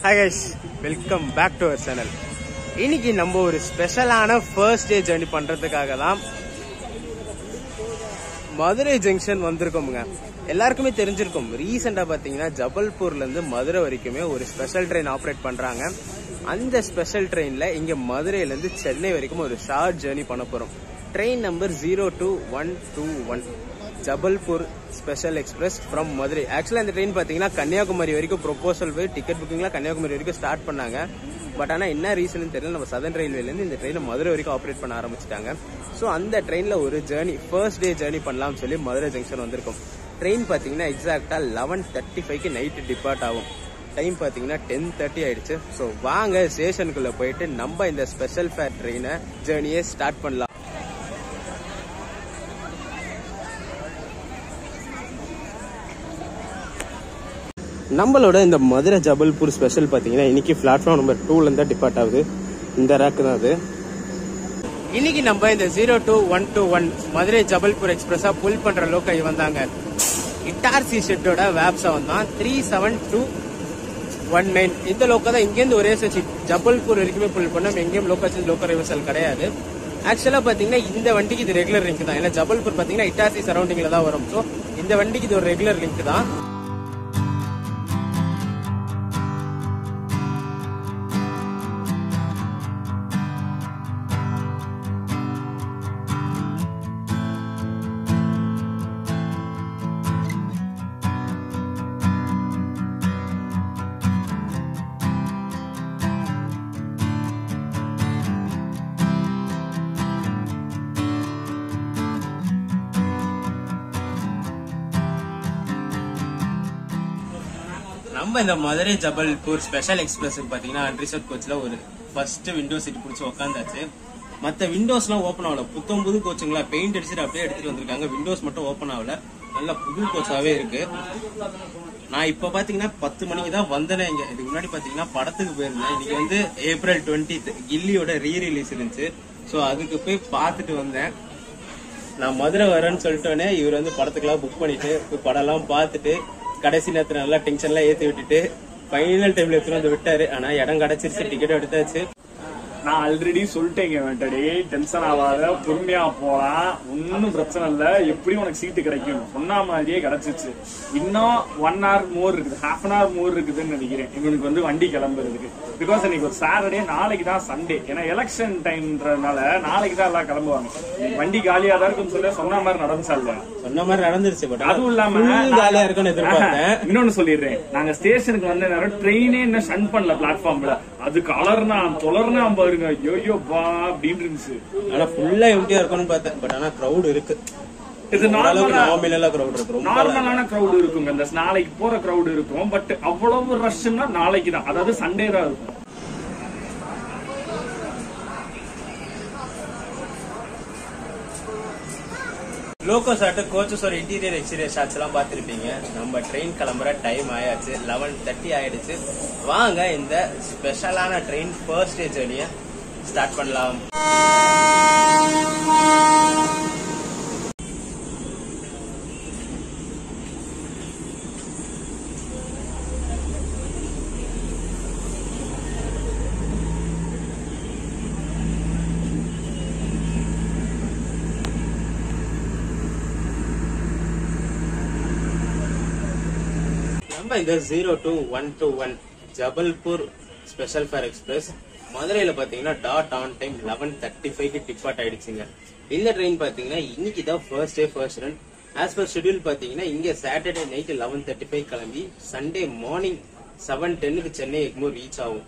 Hi guys welcome back to our channel இன்னைக்கு நம்ம ஒரு ஸ்பெஷலான ஃபர்ஸ்ட் டே ஜர்னி பண்றதுக்காக தான் மதுரை ஜங்ஷன் வந்திருக்கோமுங்க எல்லாருக்குமே தெரிஞ்சிருக்கும் ரீசெண்டா பாத்தீங்கன்னா ஜபல்பூர்ல இருந்து மதுரை வரைக்குமே ஒரு ஸ்பெஷல் ட்ரெயின் ஆப்ரேட் பண்றாங்க அந்த ஸ்பெஷல் ட்ரெயின்ல இங்க மதுரையில இருந்து சென்னை வரைக்கும் ஒரு ஷார்ட் ஜேர்னி பண்ண போறோம் train number zero two one two one Jabalpur special express from Madurai ஆக்சுவலாக இந்த ட்ரெயின் பார்த்தீங்கன்னா கன்னியாகுமரி வரைக்கும் ப்ரொபோசல் போய் டிக்கெட் புக்கிங்லாம் கன்னியாகுமரி வரைக்கும் ஸ்டார்ட் பண்ணாங்க பட் ஆனால் என்ன ரீசன் தெரியல நம்ம சதன் ரயில்வேலேருந்து இந்த ட்ரெயினை மதுரை வரைக்கும் ஆப்ரேட் பண்ண ஆரம்பிச்சிட்டாங்க ஸோ அந்த ட்ரெயினில் ஒரு ஜேர்னி ஃபர்ஸ்ட் டே ஜேர்னி பண்ணலாம்னு சொல்லி மதுரை ஜங்ஷன் வந்திருக்கும் ட்ரெயின் பார்த்தீங்கன்னா எக்ஸாக்டாக லெவன் தேர்ட்டி ஃபைவ்க்கு நைட்டு டிபார்ட் ஆகும் டைம் பார்த்தீங்கன்னா டென் தேர்ட்டி ஆயிடுச்சு ஸோ வாங்க ஸ்டேஷனுக்குள்ளே போயிட்டு நம்ம இந்த ஸ்பெஷல் ஃபேர் ட்ரெயினை ஜேர்னியை ஸ்டார்ட் பண்ணலாம் நம்மளோட இந்த மதுரை ஜபல்பூர் ஸ்பெஷல் பார்த்தீங்கன்னா இன்னைக்கு பிளாட்ஃபார்ம் நம்பர் டூல இருந்தா டிபார்ட் ஆகுது இந்த ரேக்கு தான் அது இன்னைக்கு நம்ம இந்த zero two one two one Madurai Jabalpur எக்ஸ்பிரஸா புல் பண்ற லோக்கல் வந்தாங்க இட்டார்சி ஷெட்டோட வேப்ஸா வந்தான் three seven two one nine இந்த லோக்கல் தான் இங்கேருந்து ஒரே சச்சி ஜபல்பூர் வரைக்குமே புல் பண்ணோம் எங்கேயும் லோக்கல் லோக்கல் ரிவர்சல் கிடையாது ஆக்சுவலா பாத்தீங்கன்னா இந்த வண்டிக்கு இது ரெகுலர் லிங்க் தான் ஏன்னா ஜபல்பூர் பாத்தீங்கன்னா இட்டார்சி சரௌண்டிங்ல தான் வரும் ஸோ இந்த வண்டிக்கு இது ஒரு ரெகுலர் லிங்க் தான் நம்ம இந்த மதுரை ஜபல்பூர் ஸ்பெஷல் எக்ஸ்பிரஸ் பாத்தீங்கன்னா அன்ரிசர்வ் கோச்ல ஒரு ஃபர்ஸ்ட் விண்டோ சீட் பிடிச்சி உட்காந்தாச்சு மத்த விண்டோஸ்லாம் ஓப்பன் ஆகல புத்தம் புது கோச்சுங்களா பெயிண்ட் அடிச்சுட்டு அப்படியே எடுத்துட்டு வந்திருக்காங்க விண்டோஸ் மட்டும் ஓப்பன் ஆகல நல்ல புது கோச்சாவே இருக்கு நான் இப்ப பாத்தீங்கன்னா பத்து மணிக்கு தான் வந்தேனே இங்க இதுக்கு முன்னாடி பாத்தீங்கன்னா படத்துக்கு போயிருந்தேன் இன்னைக்கு வந்து ஏப்ரல் டுவெண்ட்டி கில்லியோட ரீ ரிலீஸ் இருந்துச்சு சோ அதுக்கு போய் பார்த்துட்டு வந்தேன் நான் மதுரை வரேன்னு சொல்லிட்டோன்னே இவர் வந்து படத்துக்கெல்லாம் புக் பண்ணிட்டு போய் படம்லாம் பார்த்துட்டு கடைசி நேரத்துல நல்லா டென்ஷன்லாம் ஏத்தி விட்டுட்டு ஃபைனல் டைம்ல எடுத்துட்டு வந்து விட்டாரு ஆனா இடம் கிடைச்சிருச்சு டிக்கெட் எடுத்தாச்சு நான் ஆல்ரெடி சொல்லிட்டேங்க வேண்டடி டென்ஷன் ஆகாத பொறுமையா போலாம் ஒன்னும் பிரச்சனை இல்ல எப்படியும் உனக்கு சீட்டு கிடைக்கும் சொன்ன மாதிரியே கிடைச்சிச்சு இன்னும் ஒன் ஹவர் மோர் இருக்குது ஹாஃப் அன் ஹவர் மோர் இருக்குதுன்னு நினைக்கிறேன் இவனுக்கு வந்து வண்டி கிளம்புறதுக்கு பிகாஸ் இன்னைக்கு ஒரு சாட்டர்டே நாளைக்கு தான் சண்டே ஏன்னா எலெக்ஷன் டைம்ன்றதுனால நாளைக்கு தான் எல்லாம் கிளம்புவாங்க இன்னைக்கு வண்டி காலியா தான் இருக்குன்னு சொல்லி சொன்ன மாதிரி நடந்துச்சா இல்லையா சொன்ன மாதிரி நடந்துருச்சு பட் அதுவும் இல்லாம ஜாலியா இருக்கும்னு எதிர்பார்த்தேன் இன்னொன்னு சொல்லிடுறேன் நாங்க ஸ்டேஷனுக்கு வந்த நேரம் ட்ரெயினே என்ன ஷன் பண்ணல பிளாட்ஃபார்ம்ல அது கலர்னா தொலர்னா பாருங்க ஐயோ பா அப்படின்னு இருந்துச்சு ஆனா ஃபுல்லா எம்டியா இருக்கும்னு பார்த்தேன் பட் ஆனா crowd இருக்கு இது ஓரளவுக்கு நார்மலா நார்மலா crowd இருக்கு ரொம்ப நார்மலான கிரௌட் இருக்குங்க இந்த நாளைக்கு போற கிரௌட் இருக்கும் பட் அவ்வளவு ரஷ்னா நாளைக்கு தான் அதாவது சண்டே தான் இருக்கும் லோக்கோ ஷாட்டு கோச்சஸ் ஒரு இன்டீரியர் எக்ஸ்டீரியர் ஷாட்ஸ் எல்லாம் பார்த்திருப்பீங்க நம்ம ட்ரெயின் கிளம்புற டைம் ஆயாச்சு லெவன் தேர்ட்டி ஆயிடுச்சு வாங்க இந்த ஸ்பெஷலான ட்ரெயின் ஃபர்ஸ்ட் டே ஜேர்னியை ஸ்டார்ட் பண்ணலாம் நம்ம இந்த zero two one two one Jabalpur special fare express மதுரையில பாத்தீங்கன்னா dot on time eleven thirty ஃபைவ்க்கு டிபார்ட் ஆயிடுச்சுங்க இந்த ட்ரெயின் பாத்தீங்கன்னா இன்னைக்கு தான் first day first run as per schedule பாத்தீங்கன்னா இங்க Saturday night eleven thirty five கிளம்பி சண்டே மார்னிங் செவன் டென்னுக்கு சென்னை எக்மோர் ரீச் ஆகும்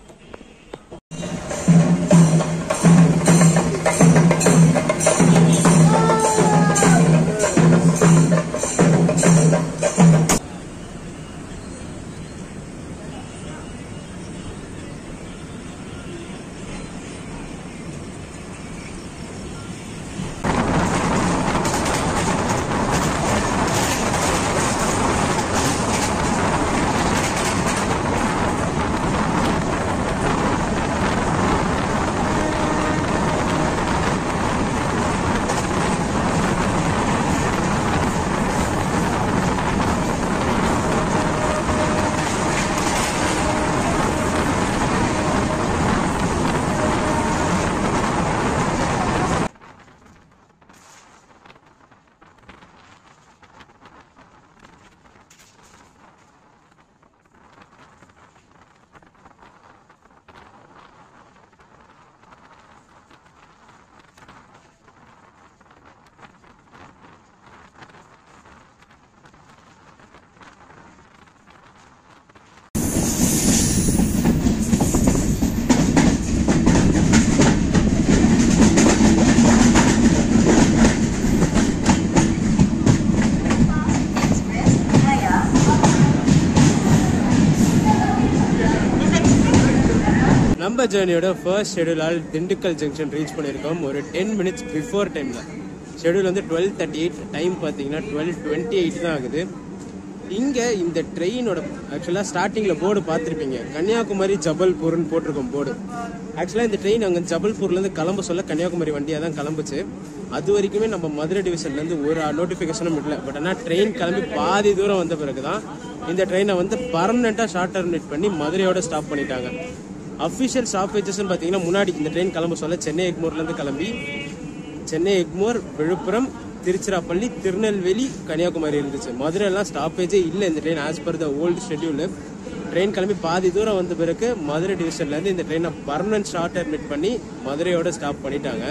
நம்ம ஜேர்னியோட ஃபர்ஸ்ட் ஷெடியூலால் திண்டுக்கல் ஜங்ஷன் ரீச் பண்ணியிருக்கோம் ஒரு டென் மினிட்ஸ் பிஃபோர் டைமில் ஷெடியூல் வந்து டுவெல் தேர்ட்டி எயிட் டைம் பார்த்தீங்கன்னா டுவெல் டுவெண்ட்டி எயிட் தான் ஆகுது இங்கே இந்த ட்ரெயினோட ஆக்சுவலாக ஸ்டார்டிங்கில் போர்டு பார்த்துருப்பீங்க கன்னியாகுமரி ஜபல்பூர்னு போட்டிருக்கோம் போர்டு ஆக்சுவலாக இந்த ட்ரெயின் அங்கே ஜபல்பூர்லேருந்து கிளம்ப சொல்ல கன்னியாகுமரி வண்டியாக தான் கிளம்புச்சு அது வரைக்குமே நம்ம மதுரை டிவிஷன்லேருந்து ஒரு நோட்டிஃபிகேஷனும் இல்லை பட் ஆனால் ட்ரெயின் கிளம்பி பாதி தூரம் வந்த பிறகு தான் இந்த ட்ரெயினை வந்து பர்மனெண்ட்டாக ஷார்ட் டெர்மினேட் பண்ணி மதுரையோட ஸ்டாப் பண்ணிட்டாங்க அஃபிஷியல் ஸ்டாப்பேஜஸ்ன்னு பார்த்தீங்கன்னா முன்னாடி இந்த ட்ரெயின் கிளம்ப சொல்ல சென்னை எக்மோர்லேருந்து கிளம்பி சென்னை எக்மோர் விழுப்புரம் திருச்சிராப்பள்ளி திருநெல்வேலி கன்னியாகுமரி இருந்துச்சு மதுரைலாம் ஸ்டாப்பேஜே இல்லை இந்த train as per the old schedule train கிளம்பி பாதி தூரம் வந்த பிறகு மதுரை டிவிஷன்லேருந்து இந்த ட்ரெயினை பர்மனன்ட் ஷார்ட் அட்மிட் பண்ணி மதுரையோட ஸ்டாப் பண்ணிட்டாங்க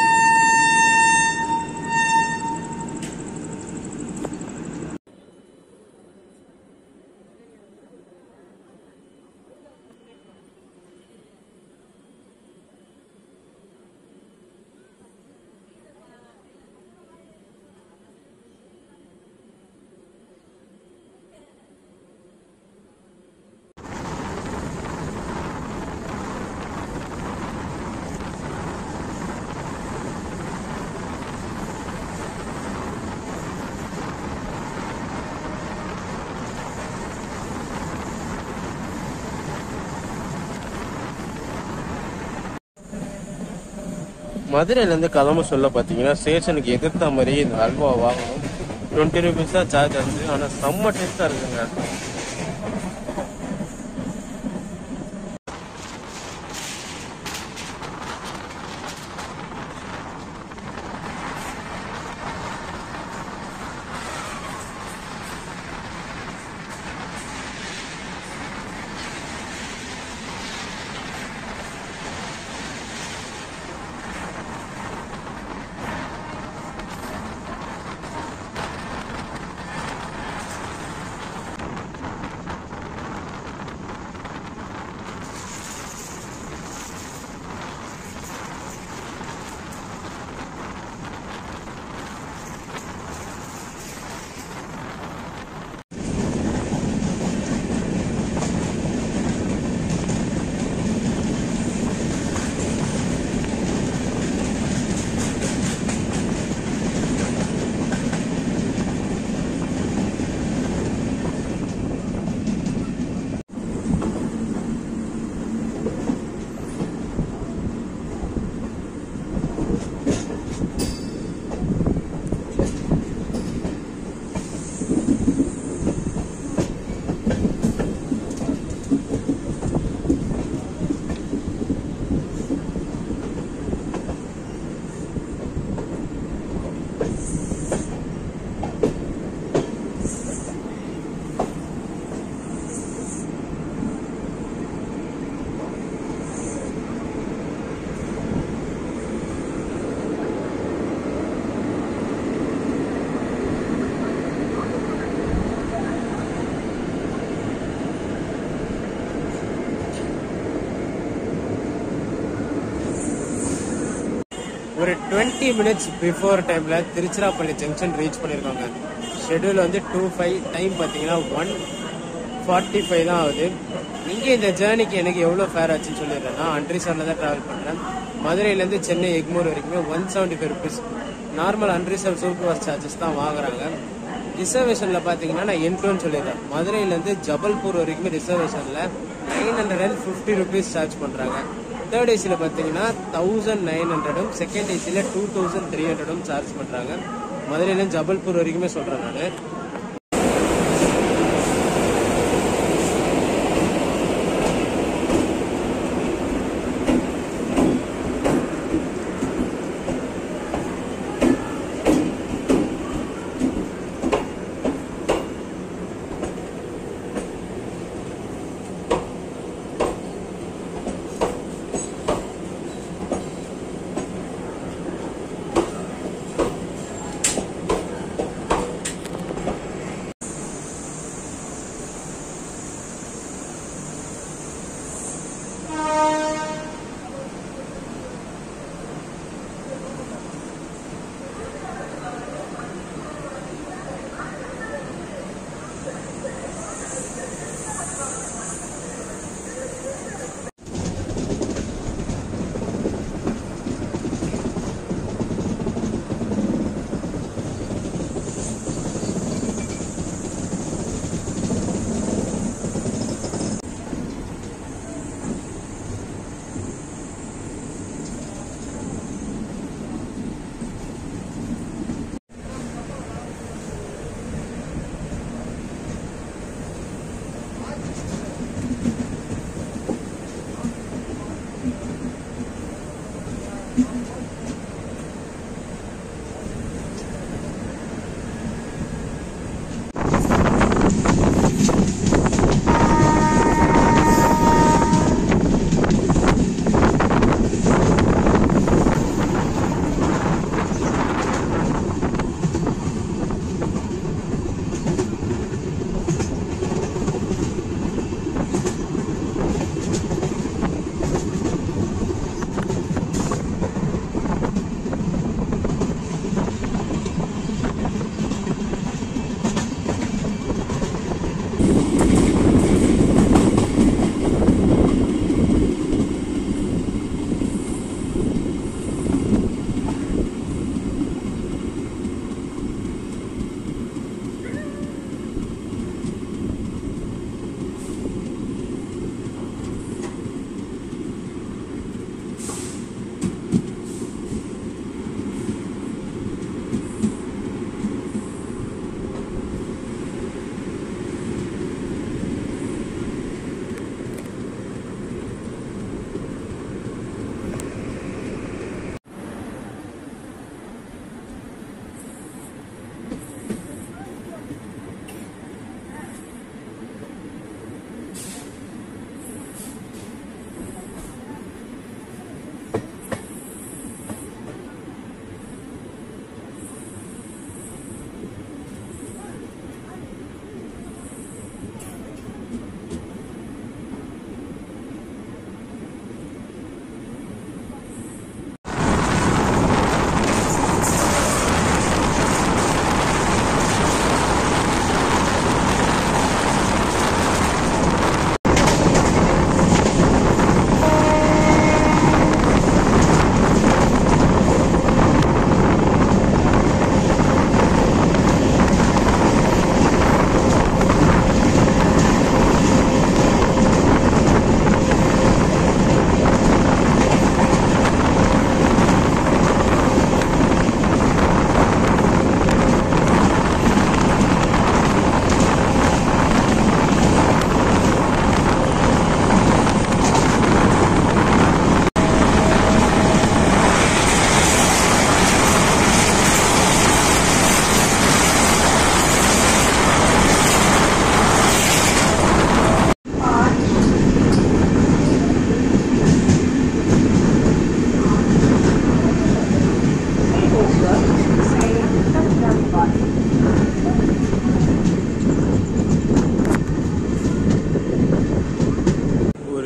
மதுரையிலேருந்து கிளம்ப சொல்ல பார்த்தீங்கன்னா ஸ்டேஷனுக்கு எதிர்த்த மாதிரி இந்த அல்வா வாங்கணும் டுவெண்ட்டி ருபீஸ் தான் சார்ஜ் ஆகுது ஆனால் செம்ம டேஸ்ட்டாக இருக்குங்க ஒரு டுவெண்ட்டி மினிட்ஸ் பிஃபோர் டைம்ல திருச்சிராப்பள்ளி ஜங்ஷன் ரீச் பண்ணியிருக்காங்க ஷெட்யூல் வந்து டூ ஃபைவ் டைம் பார்த்தீங்கன்னா ஒன் ஃபார்ட்டி ஃபைவ் தான் ஆகுது இங்கே இந்த ஜேர்னிக்கு எனக்கு எவ்வளோ ஃபேர் ஆச்சுன்னு சொல்லிடுறேன்னா அன்ரிசர்வில் தான் ட்ராவல் பண்ணுறேன் மதுரையிலேருந்து சென்னை எக்மோர் வரைக்குமே one seventy five rupees normal unreserve super bus charges தான் வாங்குறாங்க ரிசர்வேஷனில் பார்த்தீங்கன்னா நான் என்ட்ரோன்னு சொல்லிடுறேன் மதுரையிலேருந்து ஜபல்பூர் வரைக்குமே ரிசர்வேஷனில் nine hundred and fifty rupees charge பண்ணுறாங்க தேர்ட் ஏசியில் பார்த்தீங்கன்னா தௌசண்ட் நைன் ஹண்ட்ரடும் செகண்ட் ஏசியில் டூ தௌசண்ட் த்ரீ ஹண்ட்ரடும் சார்ஜ் பண்ணுறாங்க மதுரையிலேருந்து ஜபல்பூர் வரைக்குமே சொல்கிறேன் நான்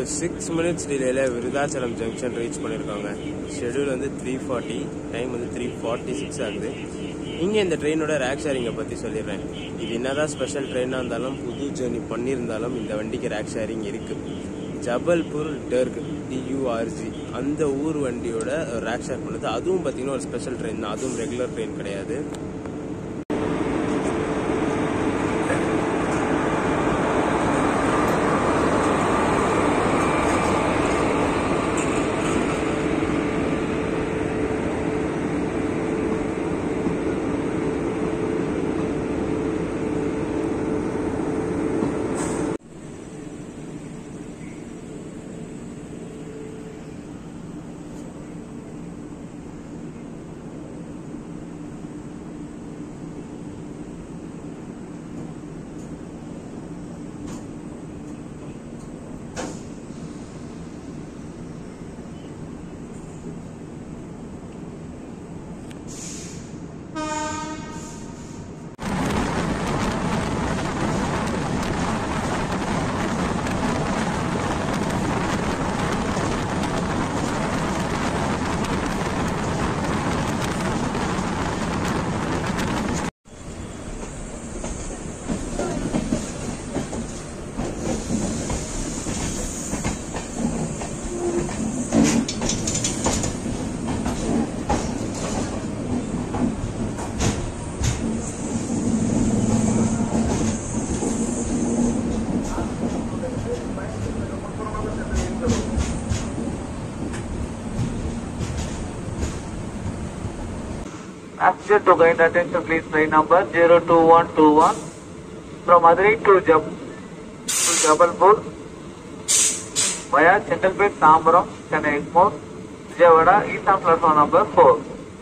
ஒரு சிக்ஸ் மினிட்ஸ் டிலேல விருதாச்சலம் ஜங்ஷன் ரீச் பண்ணியிருக்காங்க ஷெடியூல் வந்து த்ரீ ஃபார்ட்டி டைம் வந்து த்ரீ ஃபார்ட்டி சிக்ஸ் ஆகுது இங்கே இந்த ட்ரெயினோட ரேக் ஷேரிங்கை பற்றி சொல்லிடுறேன் இது என்னதான் ஸ்பெஷல் ட்ரெயினாக இருந்தாலும் புது ஜேர்னி பண்ணியிருந்தாலும் இந்த வண்டிக்கு ரேக் ஷேரிங் இருக்குது ஜபல்பூர் டெர்க் டியூஆர்ஜி அந்த ஊர் வண்டியோட ரேக் ஷேர் பண்ணுது அதுவும் பார்த்தீங்கன்னா ஒரு ஸ்பெஷல் ட்ரெயின் தான் அதுவும் ரெகுலர் ட்ரெயின் கிடையாது Ask you to kind attention please train number 02121 from Madurai to Jab to Jabalpur via Chentalpet, Tambaram, Chennai Exmore, Vijayawada, East on platform number 4.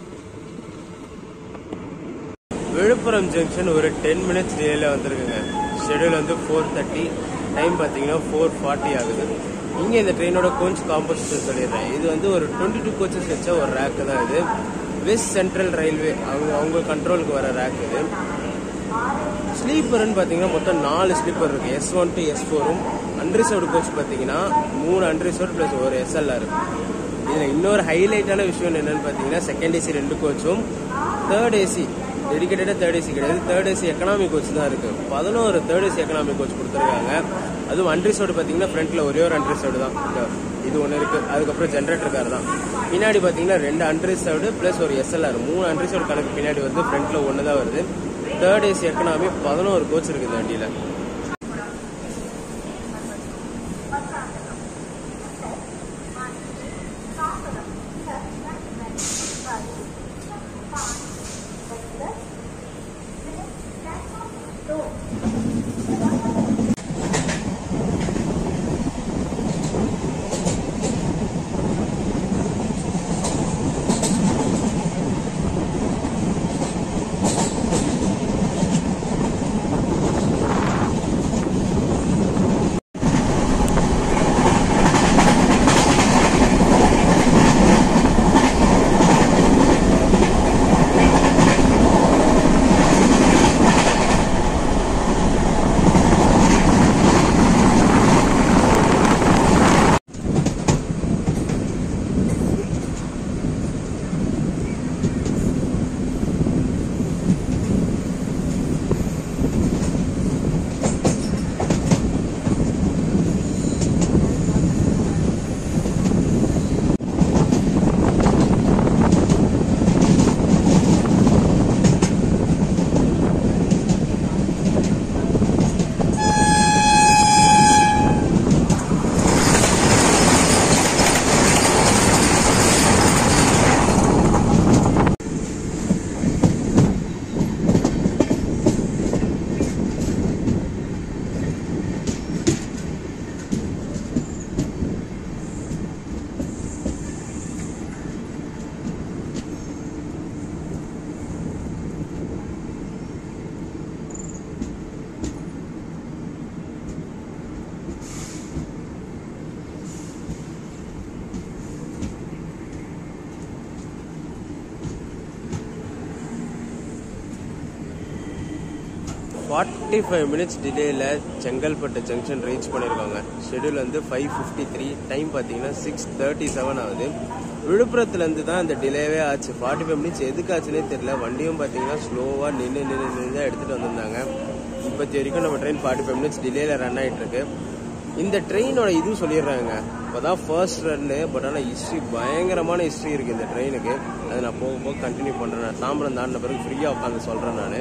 Villupuram junction ஒரு ten minutes டிலேல வந்திருக்குங்க schedule வந்து four thirty time பார்த்தீங்கன்னா four forty ஆகுது இங்கே இந்த ட்ரெயினோட coach composition சொல்லிடுறேன் இது வந்து ஒரு டுவெண்ட்டி டூ கோச்சஸ் வச்ச ஒரு ரேக்கு தான் இது வெஸ்ட் சென்ட்ரல் ரயில்வே அவங்க அவங்க கண்ட்ரோலுக்கு வர ரேக் இது ஸ்லீப்பர்னு பார்த்தீங்கன்னா மொத்தம் நாலு ஸ்லீப்பர் இருக்கு எஸ் ஒன் டு எஸ் ஃபோரும் அன்ரிசர்வ்டு கோச் பார்த்தீங்கன்னா மூணு அன்ரிசர்வ்டு ப்ளஸ் ஒரு எஸ்எல்ஆர் இதில் இன்னொரு ஹைலைட்டான விஷயம் என்னன்னு பார்த்தீங்கன்னா செகண்ட் ஏசி ரெண்டு கோச்சும் தேர்ட் ஏசி டெடிக்கேட்டடாக தேர்ட் ஏசி கிடையாது தேர்ட் ஏசி எக்கனாமி கோச் தான் இருக்கு பதினோரு தேர்ட் ஏசி எக்கனாமி கோச் கொடுத்துருக்காங்க அதுவும் அன்ரிசர்வ்டு பார்த்தீங்கன்னா ஃப்ரண்ட்ல ஒரே ஒரு அன்ரிசர்வ்டு தான் இந்த இது ஒன்று இருக்கு அதுக்கப்புறம் ஜென்ரேட்டர் கார் தான் பின்னாடி பார்த்தீங்கன்னா ரெண்டு அன்ரிசர்வ்டு ப்ளஸ் ஒரு எஸ்எல்ஆர் மூணு அன்ரிசர்வ்டு கணக்கு பின்னாடி வந்து ஃப்ரண்ட்ல ஒன்று தான் வருது தேர்ட் ஏசி எக்கனாமி பதினோரு கோச் இருக்கு இந்த வண்டியில் ஃபார்ட்டி ஃபைவ் மினிட்ஸ் டிலேயில் செங்கல்பட்டு ஜங்ஷன் ரீச் பண்ணியிருக்காங்க ஷெடியூல் வந்து ஃபைவ் ஃபிஃப்டி த்ரீ டைம் பார்த்தீங்கன்னா சிக்ஸ் தேர்ட்டி செவன் ஆகுது விழுப்புரத்துலேருந்து தான் இந்த டிலேவே ஆச்சு ஃபார்ட்டி ஃபைவ் மினிட்ஸ் எதுக்கு ஆச்சுன்னே தெரியல வண்டியும் பார்த்தீங்கன்னா ஸ்லோவாக நின்று நின்று நின்று தான் எடுத்துகிட்டு வந்திருந்தாங்க இப்போத்தி வரைக்கும் நம்ம ட்ரெயின் ஃபார்ட்டி ஃபைவ் மினிட்ஸ் டிலேயில் ரன் ஆகிட்டு இருக்கு இந்த ட்ரெயினோட இது சொல்லிடுறாங்க இப்போதான் ஃபர்ஸ்ட் ரன்னு பட் ஆனால் ஹிஸ்ட்ரி பயங்கரமான ஹிஸ்ட்ரி இருக்குது இந்த ட்ரெயினுக்கு அதை நான் போக போக கண்டினியூ பண்ணுறேன் தாம்பரம் தாண்டின பிறகு ஃப்ரீயாக உட்காந்து சொல்கிறேன் நான்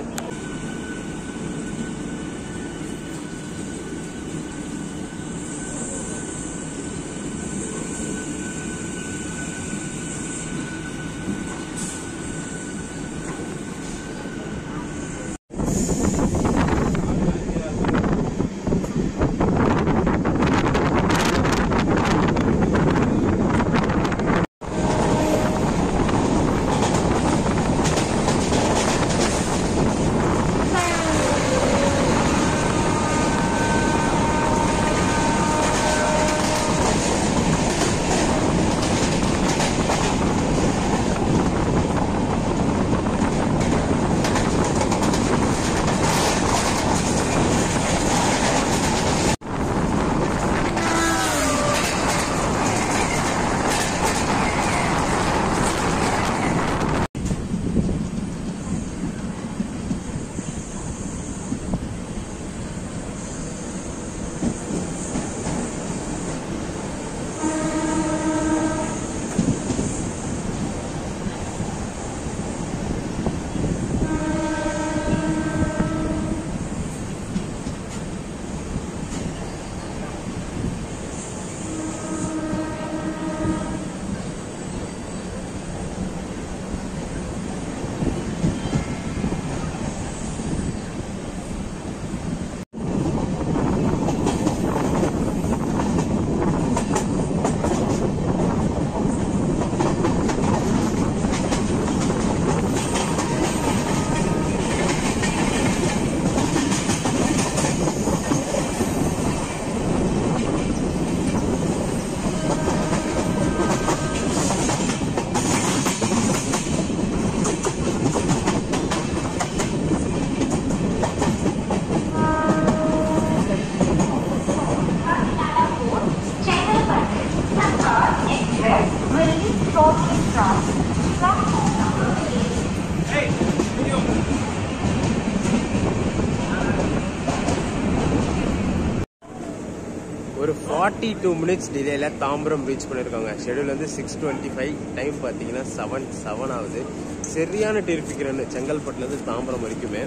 ஒரு ஃபார்ட்டி டூ மினிட்ஸ் டிலேல தாம்பரம் ரீச் பண்ணியிருக்காங்க ஷெடியூல் வந்து சிக்ஸ் டுவெண்ட்டி ஃபைவ் டைம் பார்த்தீங்கன்னா செவன் செவன் ஆகுது சரியான டெரிஃபிக் ரன் செங்கல்பட்டுலேருந்து தாம்பரம் வரைக்குமே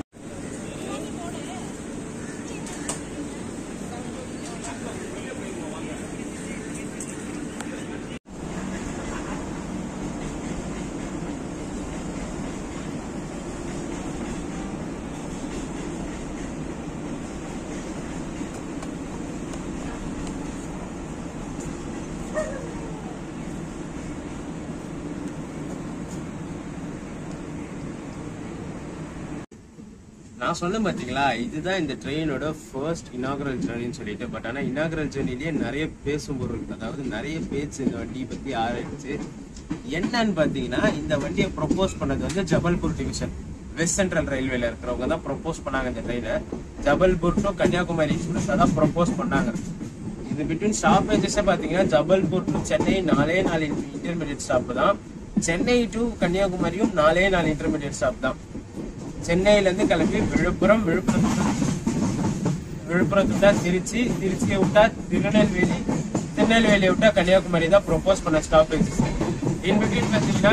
நான் சொன்னேன் பாத்தீங்களா இதுதான் இந்த ட்ரெயினோட ஃபர்ஸ்ட் இனாகரல் ஜேர்னின்னு சொல்லிட்டு பட் ஆனா இனாகரல் ஜேர்னிலேயே நிறைய பேசும் பொருள் இருக்கு அதாவது நிறைய பேச்சு இந்த வண்டியை பத்தி ஆராய்ச்சி என்னன்னு பாத்தீங்கன்னா இந்த வண்டியை ப்ரொபோஸ் பண்ணது வந்து ஜபல்பூர் டிவிஷன் வெஸ்ட் சென்ட்ரல் ரயில்வேல இருக்கிறவங்க தான் ப்ரொபோஸ் பண்ணாங்க இந்த ட்ரெயினை ஜபல்பூர் டு கன்னியாகுமரி எக்ஸ்பிரஸ் தான் ப்ரொபோஸ் பண்ணாங்க இது பிட்வீன் ஸ்டாப்பேஜஸ் பாத்தீங்கன்னா ஜபல்பூர் டு சென்னை நாலே நாலு இன்டர்மீடியட் ஸ்டாப் தான் சென்னை டு கன்னியாகுமரியும் நாலே நாலு இன்டர்மீடியட் ஸ்டாப் தான் சென்னையில இருந்து கிளம்பி விழுப்புரம் விழுப்புரம் விழுப்புரத்து விட்டா திருச்சி திருச்சியை விட்டா திருநெல்வேலி திருநெல்வேலியை விட்டா கன்னியாகுமரி தான் ப்ரொபோஸ் பண்ண ஸ்டாப்பேஜஸ் இன் பிட்வீன் பாத்தீங்கன்னா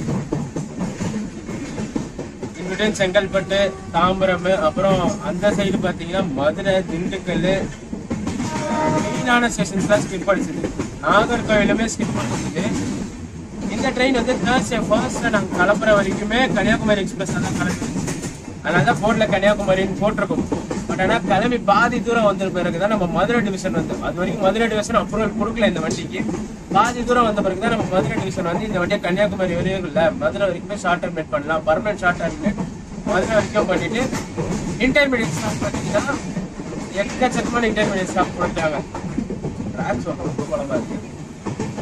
இன் பிட்வீன் செங்கல்பட்டு தாம்பரம் அப்புறம் அந்த சைடு பாத்தீங்கன்னா மதுரை திண்டுக்கல் மெயினான ஸ்டேஷன்ஸ்லாம் ஸ்கிப் அடிச்சது நாகர்கோவிலுமே ஸ்கிப் அடிச்சது இந்த ட்ரெயின் வந்து தேர்ஸ்டே ஃபர்ஸ்ட்ல நாங்க கிளம்புற வரைக்குமே கன்னியாகுமரி எக்ஸ்பிரஸ் தான் கிளம்பி அதனால தான் போர்ட்ல கன்னியாகுமரின்னு போட்டிருக்கோம் பட் ஆனா கிளம்பி பாதி தூரம் வந்த பிறகு தான் நம்ம மதுரை டிவிஷன் வந்து அது வரைக்கும் மதுரை டிவிஷன் அப்ரூவல் கொடுக்கல இந்த வண்டிக்கு பாதி தூரம் வந்த பிறகு தான் நம்ம மதுரை டிவிஷன் வந்து இந்த வண்டியை கன்னியாகுமரி வரையும் இல்ல மதுரை வரைக்குமே ஷார்ட் டர்மினேட் பண்ணலாம் பர்மனன்ட் ஷார்ட் டர்மினேட் மதுரை வரைக்கும் பண்ணிட்டு இன்டர்மீடியட் ஸ்டாப் பார்த்தீங்கன்னா எக்கச்சக்கமான இன்டர்மீடியட் ஸ்டாப் கொடுத்தாங்க ட்ராக்ஸ் ரொம்ப குழம்பா இருக்கு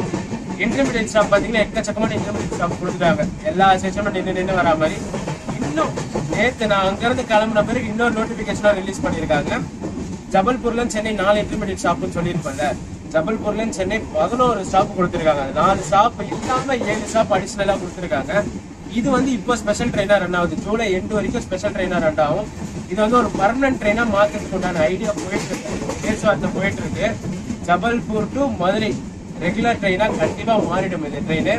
இன்டர்மீடியட் ஸ்டாப் பாத்தீங்கன்னா எக்கச்சக்கமான இன்டர்மீடியட் ஸ்டாப் கொடுத்துட்டாங்க எல்லா செஷனும் நின்று நின்று வரா மாதிரி இன்னும் நேத்து நான் அங்க இருந்து கிளம்புன பிறகு இன்னொரு நோட்டிபிகேஷனா ரிலீஸ் பண்ணிருக்காங்க ஜபல்பூர்ல இருந்து சென்னை நாலு இன்டர்மீடியட் ஸ்டாப்னு சொல்லியிருப்பேன்ல ஜபல்பூர்ல இருந்து சென்னை பதினோரு ஸ்டாப் கொடுத்திருக்காங்க அந்த நாலு ஸ்டாப் இல்லாம ஏழு ஸ்டாப் அடிஷனலா கொடுத்திருக்காங்க இது வந்து இப்போ ஸ்பெஷல் ட்ரெயினா ரன் ஆகுது ஜூலை எண்டு வரைக்கும் ஸ்பெஷல் ட்ரெயினா ரன் ஆகும் இது வந்து ஒரு பர்மனன்ட் ட்ரெயினா மாத்துறதுக்கு உண்டான ஐடியா போயிட்டு இருக்கு பேச்சுவார்த்தை போயிட்டு இருக்கு ஜபல்பூர் டு மதுரை ரெகுலர் ட்ரெயினா கண்டிப்பா மாறிடும் இந்த train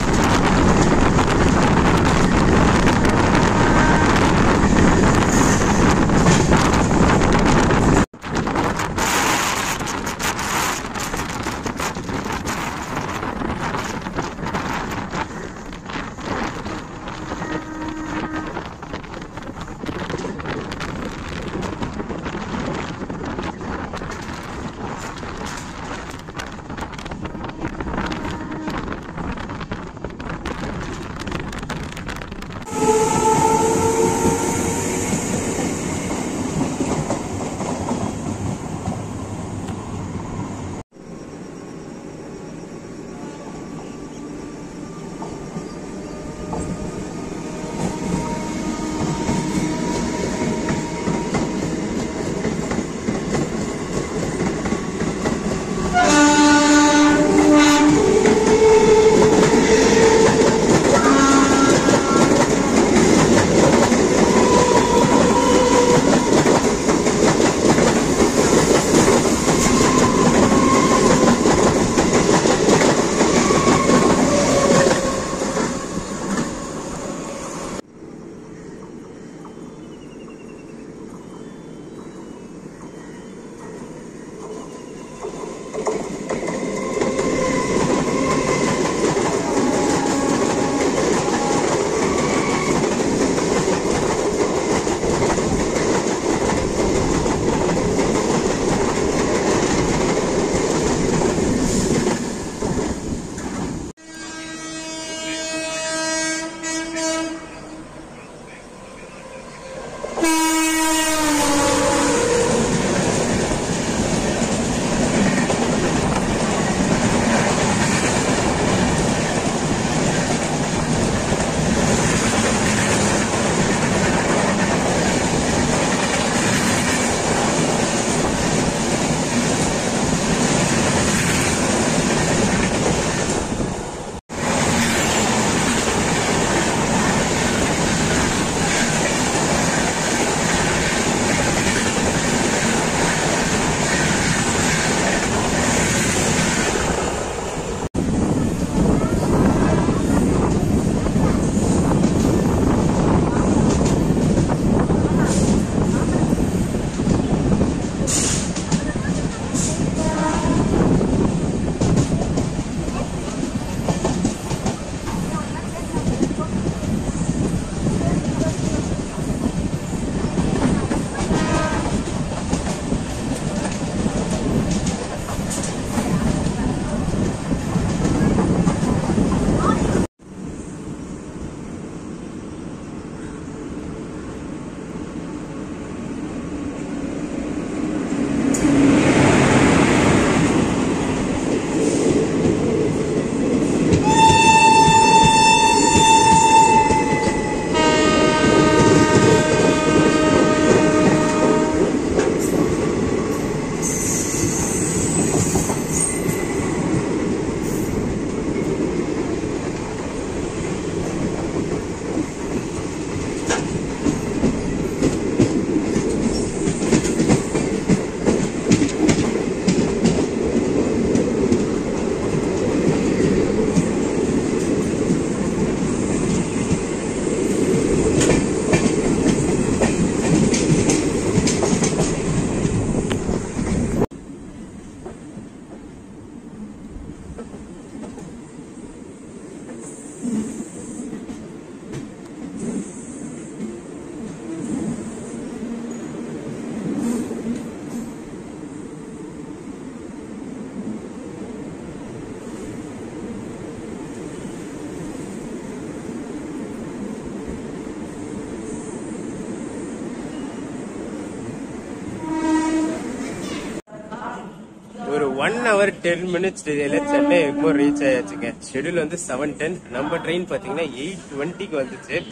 one hour ten minutes டிலேல சென்னை இப்போ ரீச் ஆயாச்சுங்க ஷெட்யூல் வந்து செவன் டென் நம்ம ட்ரெயின் பாத்தீங்கன்னா எயிட் டுவெண்ட்டிக்கு வந்துச்சு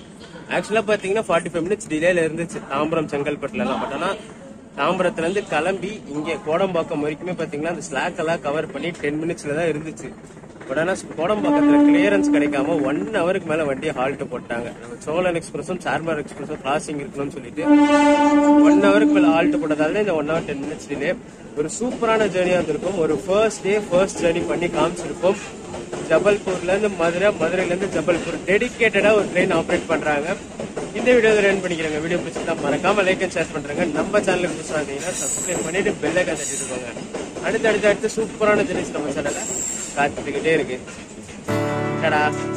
ஆக்சுவலா பாத்தீங்கன்னா ஃபார்ட்டி ஃபைவ் மினிட்ஸ் டிலேல இருந்துச்சு தாம்பரம் செங்கல்பட்டுல எல்லாம் பட் ஆனா தாம்பரத்துல இருந்து கிளம்பி இங்க கோடம்பாக்கம் வரைக்குமே பாத்தீங்கன்னா அந்த ஸ்லாக் எல்லாம் கவர் பண்ணி டென் மினிட்ஸ்ல தான் இருந்துச்சு பட் ஆனா கோடம்பாக்கத்துல கிளியரன்ஸ் கிடைக்காம ஒன் ஹவருக்கு மேல வண்டியை ஹால்ட் போட்டாங்க நம்ம சோழன் எக்ஸ்பிரஸும் சார்மார் எக்ஸ்பிரஸும் கிராசிங் இருக்கணும்னு சொல்லிட்டு ஒன் ஹவருக்கு மேல ஹால்ட் போட்டதால இந்த one hour ten minutes delay ஒரு சூப்பரான ஜேர்னியா இருந்திருக்கும் ஒரு ஃபர்ஸ்ட் டே ஃபர்ஸ்ட் ஜேர்னி பண்ணி காமிச்சிருப்போம் ஜபல்பூர்ல இருந்து மதுரை மதுரையில இருந்து ஜபல்பூர் டெடிகேட்டடா ஒரு ட்ரெயின் ஆப்ரேட் பண்றாங்க இந்த வீடியோ ரன் பண்ணிக்கிறேங்க வீடியோ பிடிச்சிருந்தா மறக்காம லைக் அண்ட் ஷேர் பண்றாங்க நம்ம சேனலுக்கு புதுசா இருந்தீங்கன்னா சப்ஸ்கிரைப் பண்ணிட்டு பெல் ஐக்கான் தட்டிட்டு இருக்கோங்க அடுத்து அடுத்து அடுத்து சூப்பரான ஜெனிஸ் நம்ம சேனல்ல காத்துக்கிட்டே இருக்கு டடா